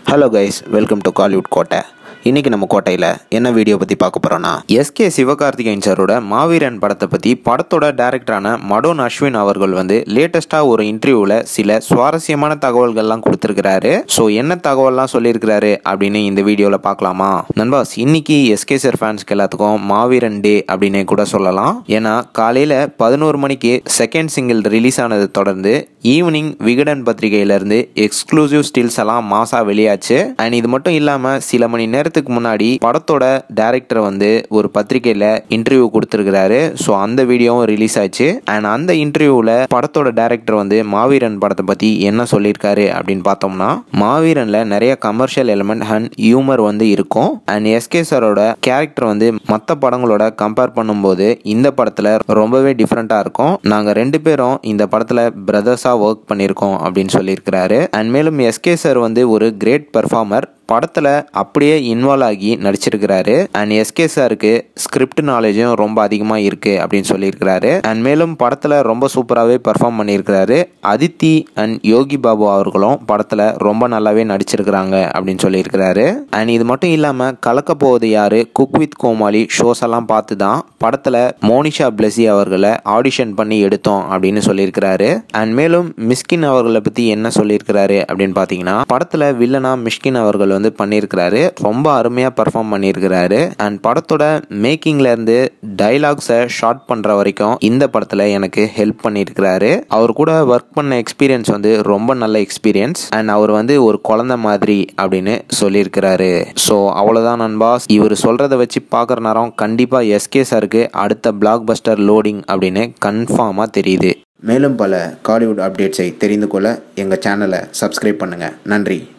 hello guys welcome to Kollywood கோட்டை இன்னைக்கு நம்ம கோட்டையில் என்ன வீடியோ பற்றி பார்க்க போகிறோன்னா எஸ்கே சிவகார்த்திகேயன் சாரோட மாவீரன் படத்தை பற்றி படத்தோட டேரக்டரான மடோன் அஸ்வின் அவர்கள் வந்து லேட்டஸ்ட்டாக ஒரு இன்டர்வியூவில் சில சுவாரஸ்யமான தகவல்கள்லாம் கொடுத்துருக்கிறாரு ஸோ என்ன தகவல்லாம் சொல்லியிருக்கிறாரு அப்படின்னு இந்த வீடியோவில் பார்க்கலாமா நண்பாஸ் இன்னைக்கு எஸ்கே சார் ஃபேன்ஸ்க்கு எல்லாத்துக்கும் மாவீரன் டே அப்படின்னு கூட சொல்லலாம் ஏன்னா காலையில் பதினோரு மணிக்கு செகண்ட் சிங்கிள் ரிலீஸ் ஆனதை தொடர்ந்து ஈவினிங் விகடன் பத்திரிகையிலேருந்து எக்ஸ்க்ளூசிவ் ஸ்டில்ஸ் எல்லாம் மாசா வெளியாச்சு அண்ட் இது மட்டும் இல்லாமல் சில மணி நேரத்துக்கு முன்னாடி படத்தோட டேரக்டர் வந்து ஒரு பத்திரிகையில் இன்டர்வியூ கொடுத்துருக்கிறாரு ஸோ அந்த வீடியோவும் ரிலீஸ் ஆச்சு அண்ட் அந்த இன்டர்வியூவில் படத்தோட டேரக்டர் வந்து மாவீரன் படத்தை பற்றி என்ன சொல்லியிருக்காரு அப்படின்னு பார்த்தோம்னா மாவீரனில் நிறைய கமர்ஷியல் எலிமெண்ட் அண்ட் ஹியூமர் வந்து இருக்கும் அண்ட் எஸ்கே சாரோட கேரக்டர் வந்து மற்ற படங்களோட கம்பேர் பண்ணும்போது இந்த படத்தில் ரொம்பவே டிஃப்ரெண்ட்டாக இருக்கும் நாங்கள் ரெண்டு பேரும் இந்த படத்தில் பிரதர்ஸாக ஒர்க் பண்ணியிருக்கோம் அப்படின்னு சொல்லியிருக்கிறாரு அண்ட் மேலும் எஸ்கே சார் வந்து ஒரு கிரேட் பெர்ஃபார்மர் படத்தில் அப்படியே இன்வால்வ் ஆகி நடிச்சிருக்கிறாரு அண்ட் எஸ்கே சாருக்கு ஸ்கிரிப்ட் நாலேஜும் ரொம்ப அதிகமாக இருக்குது அப்படின்னு சொல்லியிருக்கிறாரு அண்ட் மேலும் படத்தில் ரொம்ப சூப்பராகவே பெர்ஃபார்ம் பண்ணியிருக்கிறாரு அதித்தி அண்ட் யோகி பாபு அவர்களும் படத்தில் ரொம்ப நல்லாவே நடிச்சிருக்கிறாங்க அப்படின்னு சொல்லியிருக்கிறாரு அண்ட் இது மட்டும் இல்லாமல் கலக்க போவது யாரு குக் வித் கோமாளி ஷோஸ் எல்லாம் பார்த்து தான் படத்தில் மோனிஷா பிளஸி அவர்களை ஆடிஷன் பண்ணி எடுத்தோம் அப்படின்னு சொல்லியிருக்கிறாரு அண்ட் மேலும் மிஸ்கின் அவர்களை பற்றி என்ன சொல்லியிருக்கிறாரு அப்படின்னு பார்த்தீங்கன்னா படத்தில் வில்லனா மிஷ்கின் அவர்கள் வந்து பண்ணியிருக்கிறாரு ரொம்ப அருமையாக பர்ஃபார்ம் பண்ணியிருக்கிறாரு அண்ட் படத்தோட மேக்கிங்ல இருந்து டைலாக்ஸை ஷார்ட் பண்ணுற வரைக்கும் இந்த படத்தில் எனக்கு ஹெல்ப் பண்ணியிருக்கிறாரு அவர் கூட ஒர்க் பண்ண எக்ஸ்பீரியன்ஸ் வந்து ரொம்ப நல்ல எக்ஸ்பீரியன்ஸ் அண்ட் அவர் வந்து ஒரு குழந்தை மாதிரி அப்படின்னு சொல்லியிருக்கிறாரு ஸோ அவ்வளோதான் நண்பாஸ் இவர் சொல்கிறத வச்சு பார்க்குற நேரம் கண்டிப்பாக எஸ்கே சாருக்கு அடுத்த பிளாக் பஸ்டர் லோடிங் அப்படின்னு கன்ஃபார்மாக தெரியுது மேலும் பல காலிவுட் அப்டேட்ஸை தெரிந்து கொள்ள எங்கள் சேனலை சப்ஸ்கிரைப் பண்ணுங்கள் நன்றி